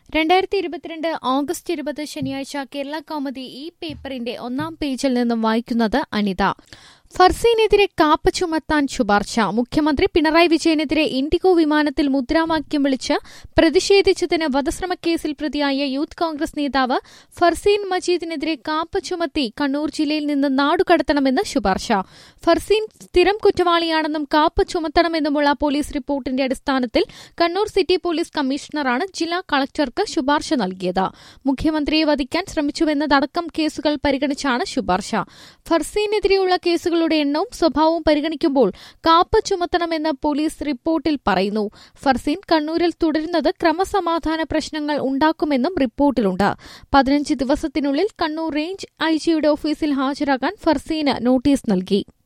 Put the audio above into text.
രണ്ടായിരത്തി ഇരുപത്തിരണ്ട് ഓഗസ്റ്റ് ഇരുപത് ശനിയാഴ്ച കേരള കൗമുദി ഈ പേപ്പറിന്റെ ഒന്നാം പേജിൽ നിന്നും വായിക്കുന്നത് അനിത ഫർസീനെതിരെ കാപ്പ ചുമത്താൻ ശുപാർശ മുഖ്യമന്ത്രി പിണറായി വിജയനെതിരെ ഇൻഡിഗോ വിമാനത്തിൽ മുദ്രാവാക്യം വിളിച്ച് പ്രതിഷേധിച്ചതിന് വധശ്രമക്കേസിൽ പ്രതിയായ യൂത്ത് കോൺഗ്രസ് നേതാവ് ഫർസീൻ മജീദിനെതിരെ കാപ്പ ചുമത്തി കണ്ണൂർ ജില്ലയിൽ നിന്ന് നാടുകടത്തണമെന്ന് ശുപാർശ ഫർസീൻ സ്ഥിരം കുറ്റവാളിയാണെന്നും കാപ്പ ചുമത്തണമെന്നുമുള്ള പോലീസ് റിപ്പോർട്ടിന്റെ അടിസ്ഥാനത്തിൽ കണ്ണൂർ സിറ്റി പോലീസ് കമ്മീഷണറാണ് ജില്ലാ കളക്ടർക്ക് ശുപാർശ നൽകിയത് മുഖ്യമന്ത്രിയെ വധിക്കാൻ ശ്രമിച്ചുവെന്നതടക്കം കേസുകൾ പരിഗണിച്ചാണ് ശുപാർശ ഫർസീനെതിരെയുള്ള കേസുകളുടെ എണ്ണവും സ്വഭാവവും പരിഗണിക്കുമ്പോൾ കാപ്പ ചുമത്തണമെന്ന് പോലീസ് റിപ്പോർട്ടിൽ പറയുന്നു ഫർസീൻ കണ്ണൂരിൽ തുടരുന്നത് ക്രമസമാധാന പ്രശ്നങ്ങൾ ഉണ്ടാക്കുമെന്നും റിപ്പോർട്ടിലുണ്ട് പതിനഞ്ച് ദിവസത്തിനുള്ളിൽ കണ്ണൂർ റേഞ്ച് ഐജിയുടെ ഓഫീസിൽ ഹാജരാകാൻ ഫർസീന് നോട്ടീസ് നൽകി